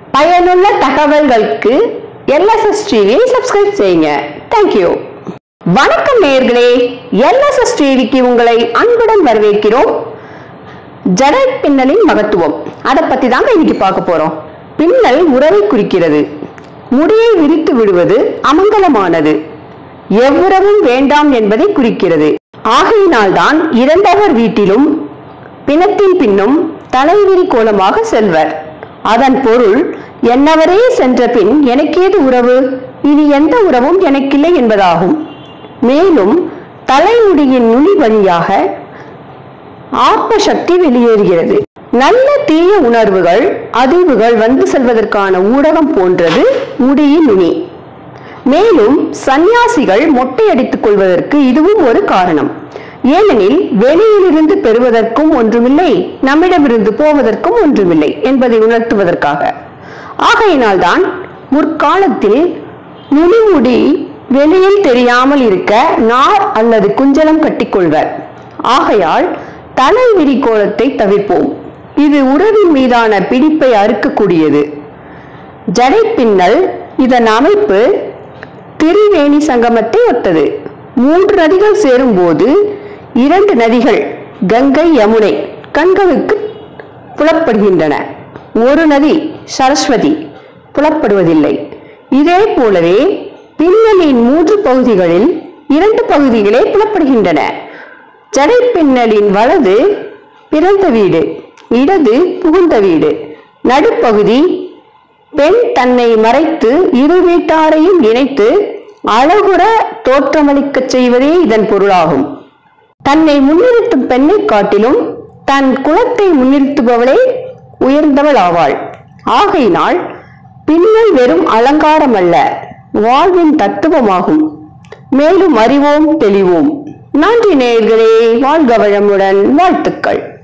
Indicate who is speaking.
Speaker 1: பயனுள்ள தகவல்களுக்கு எல்எஸ்எஸ் டிவியை சப்ஸ்கிரைப் செய்யுங்க தேங்க்யூ வணக்கம் நேயர்களே எல்எஸ்எஸ் டிவிக்கு உங்களை அன்புடன் வரவேற்கிறோம் ஜடை பின்னலின் மகத்துவம் அதை பத்தி தாங்க இன்னைக்கு பார்க்க போறோம் பின்னல் உறவை குறிக்கிறது முடியை விரித்து விடுவது அமங்கலமானது எவ்வுறவும் வேண்டாம் என்பதை குறிக்கிறது ஆகையினால்தான் இறந்தவர் வீட்டிலும் பிணத்தின் பின்னும் தலைவிரி கோலமாக செல்வர் அதன் பொருள் என்னவரே சென்ற பின் எனக்கேது உறவு இனி எந்த உறவும் எனக்கில்லை என்பதாகும் மேலும் தலைமுடியின் நுனி வழியாக ஆத்ம சக்தி வெளியேறுகிறது நல்ல தீய உணர்வுகள் அதிர்வுகள் வந்து செல்வதற்கான ஊடகம் போன்றது முடியின் நுனி மேலும் சந்நியாசிகள் மொட்டையடித்துக் கொள்வதற்கு இதுவும் ஒரு காரணம் ஏனெனில் வெளியிலிருந்து பெறுவதற்கும் ஒன்றுமில்லை நம்மிடமிருந்து போவதற்கும் ஒன்றுமில்லை என்பதை உணர்த்துவதற்காக ஆகையினால்தான் முற்காலத்தில் நுனிமுடி வெளியில் தெரியாமல் இருக்க நார் அல்லது குஞ்சலம் கட்டிக்கொள்வர் ஆகையால் தலை விரிகோலத்தை தவிர்ப்போம் இது உறவின் மீதான பிடிப்பை அறுக்கக்கூடியது ஜடை பின்னல் இதன் அமைப்பு திரிவேணி சங்கமத்தை ஒத்தது மூன்று நதிகள் சேரும்போது இரண்டு நதிகள் கங்கை யமுனை கண்களுக்கு புலப்படுகின்றன ஒரு நதி சரஸ்வதி புலப்படுவதில்லை இதே போலவே பின்னலின் மூன்று பகுதிகளில் இரண்டு பகுதிகளே புலப்படுகின்றன ஜடை பின்னலின் வலது பிறந்த வீடு இடது புகுந்த வீடு நடுப்பகுதி பெண் தன்னை மறைத்து இரு வீட்டாரையும் இணைத்து அழகுற தோற்றமளிக்கச் செய்வதே இதன் பொருளாகும் தன்னை முன்னிறுத்தும் பெண்ணை காட்டிலும் தன் குலத்தை முன்னிறுத்துபவளே உயர்ந்தவள் ஆவாள் ஆகையினால் பின்னல் வெறும் அலங்காரம் அல்ல வாழ்வின் தத்துவமாகும் மேலும் அறிவோம் தெளிவோம் நன்றி நேயர்களே வாழ்க வளமுடன் வாழ்த்துக்கள்